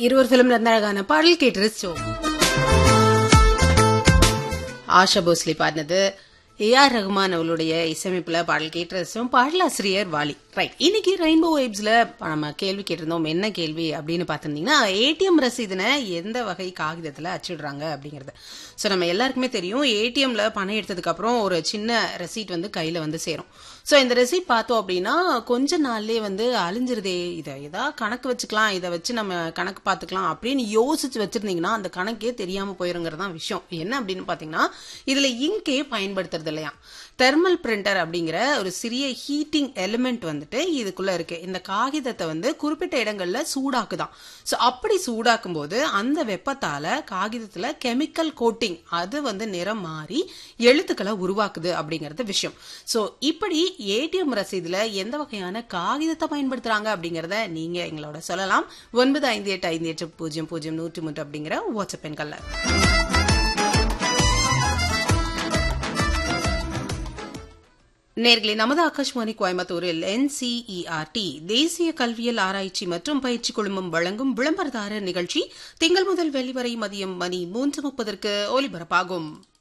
இருவர் பிலிம்ல இருந்த அழகான பாடல் கேட்டு ரசிச்சோம் ஆஷா போஸ்லி பாடினது ஏ ஆர் ரகுமான் அவளுடைய இசையமைப்புல பாடல் கேட்டு ரசிச்சோம் பாடலாசிரியர் வாலி ரைட் இன்னைக்கு ரெயின்போ வைப்ஸ்ல நம்ம கேள்வி கேட்டிருந்தோம் என்ன கேள்வி அப்படின்னு பார்த்திருந்தீங்கன்னா ஏடிஎம் ரசீதுனை எந்த வகை காகிதத்துல அச்சிடுறாங்க அப்படிங்கறது ஸோ நம்ம எல்லாருக்குமே தெரியும் ஏடிஎம்ல பணம் எடுத்ததுக்கு அப்புறம் ஒரு சின்ன ரெசீட் வந்து கையில வந்து சேரும் ஸோ இந்த ரெசீட் பார்த்தோம் அப்படின்னா கொஞ்ச நாள்லயே வந்து அழிஞ்சிருதே இதை ஏதா கணக்கு வச்சுக்கலாம் இதை வச்சு நம்ம கணக்கு பார்த்துக்கலாம் அப்படின்னு யோசிச்சு வச்சிருந்தீங்கன்னா அந்த கணக்கே தெரியாம போயிருங்கிறது தான் விஷயம் என்ன அப்படின்னு பாத்தீங்கன்னா இதுல இங்கே பயன்படுத்துறது இல்லையா தெர்மல் பிரிண்டர் அப்படிங்கிற ஒரு சிறிய ஹீட்டிங் எலிமெண்ட் வந்துட்டு இதுக்குள்ள இருக்கு இந்த காகிதத்தை வந்து குறிப்பிட்ட இடங்கள்ல சூடாக்குதான் ஸோ அப்படி சூடாக்கும் போது அந்த வெப்பத்தால காகிதத்துல கெமிக்கல் கோட்டிங் அது வந்து நிறம் மாறி எழுத்துக்களை உருவாக்குது அப்படிங்கறது விஷயம் ஸோ இப்படி ஏடிஎம் ரசீதுல எந்த வகையான காகிதத்தை பயன்படுத்துறாங்க அப்படிங்கறத நீங்க எங்களோட சொல்லலாம் ஒன்பது ஐந்து எட்டு ஐந்து எட்டு பூஜ்ஜியம் பூஜ்ஜியம் நூற்றி மூன்று அப்படிங்கிற வாட்ஸ்அப் எண்கள்ல நேர்களே நமது ஆகாஷ்வாணி கோயம்புத்தூரில் என்சிஇஆர்டி தேசிய கல்வியல் ஆராய்ச்சி மற்றும் பயிற்சி குழுமம் வழங்கும் விளம்பரதாரர் நிகழ்ச்சி திங்கள் முதல் வெளிவரை மதியம் மணி மூன்று முப்பதற்கு ஒலிபரப்பாகும்